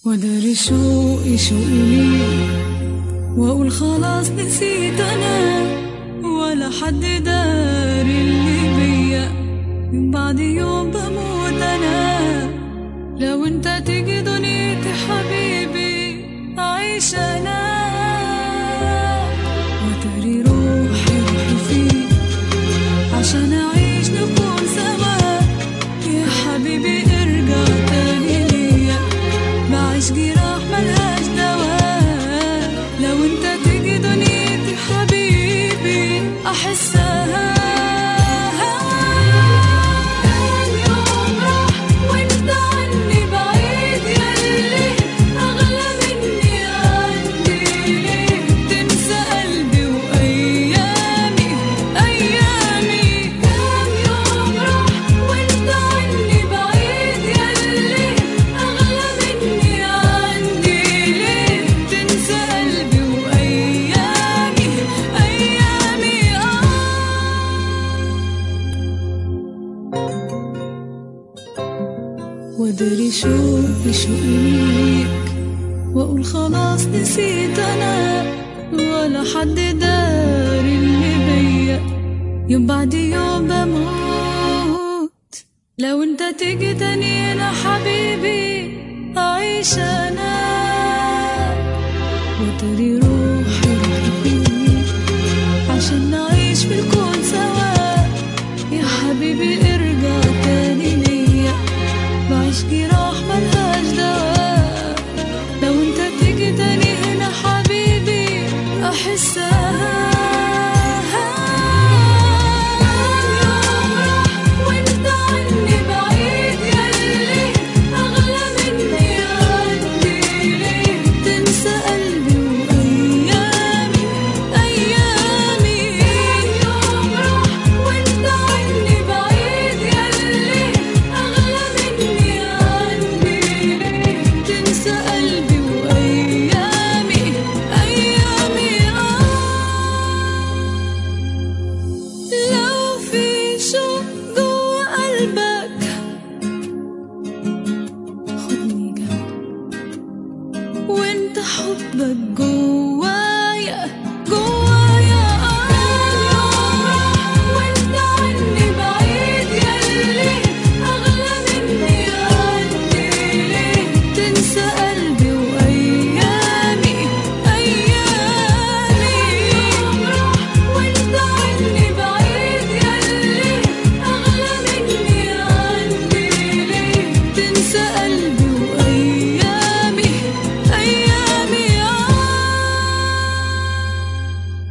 وداري شوقي شوقي ليك واقول خلاص نسيت انا ولا حد داري اللي بيا من بعد يوم بموت انا لو انت تيجي دنيتي حبيبي اعيش انا وتري روحي روحي فيك عشان اعيش نكون سوا يا حبيبي ارجع تاني ليا بعيش جراح ملهاش دواء لو انت تيجي دنيتي حبيبي احسها كان يوم راح وانت عني بعيد ياللي اغلى مني عندي ليه تنسى قلبي وايامي ايامي كان يوم راح وانت عني بعيد ياللي اغلى مني عندي ليه تنسى قلبي وايامي ايامي اه وادري شوقي شوقي ليك واقول خلاص نسيت انا ولا حد داري اللي بيا يوم بعد يوم بموت لو انت تيجي تاني انا حبيبي اعيش انا وتري روحي روحي فيك عشان نعيش في الكون سوا يا حبيبي ارجع تاني ليا بعيش جراح ملهاش دواء لو انت تيجي تاني هنا حبيبي احسها يوم راح وانت عني بعيد ياللي اغلى مني عندي ليه تنسى قلبي وايامي ايامي يوم راح وانت عني بعيد ياللي اغلى مني عندي ليه تنسى قلبي وايامي ايامي اه لو في شوق جوا قلبك خدني جنبك وانت حبك جوايا